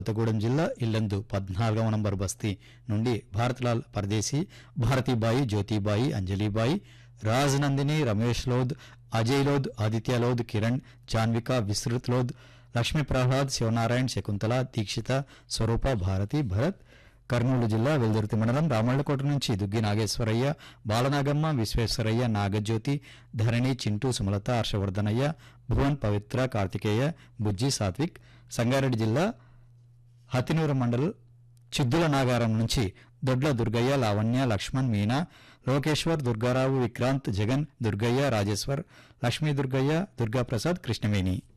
కొత్తగూడెం జిల్లా ఇల్లందు పద్నాలుగవ నంబర్ బస్తీ నుండి భారత్లాల్ పరదేశీ భారతీబాయి జ్యోతిబాయి అంజలిబాయి రాజ్ నందిని రమేష్ లోద్ అజయ్ లోద్ ఆదిత్య లోద్ కిరణ్ జాన్విక విస్తృత్ లోద్ లక్ష్మీ ప్రహ్లాద్ శివనారాయణ్ శకుంతల దీక్షిత స్వరూప భారతి భరత్ కర్నూలు జిల్లా వెల్దుర్తి మండలం రామళ్ళకోట నుంచి దుగ్గి నాగేశ్వరయ్య బాలనాగమ్మ విశ్వేశ్వరయ్య నాగజ్యోతి ధరణి చింటూ సుమలత హర్షవర్ధనయ్య భువన్ పవిత్ర కార్తికేయ బుజ్జి సాత్విక్ సంగారెడ్డి జిల్లా హతినూరు మండల్ చిద్దుల నాగారం నుంచి దొడ్ల దుర్గయ్య లావణ్య లక్ష్మణ్ మీనా లోకేశ్వర్ దుర్గారావు విక్రాంత్ జగన్ దుర్గయ్య రాజేశ్వర్ లక్ష్మీ దుర్గయ్య దుర్గాప్రసాద్ కృష్ణవేణి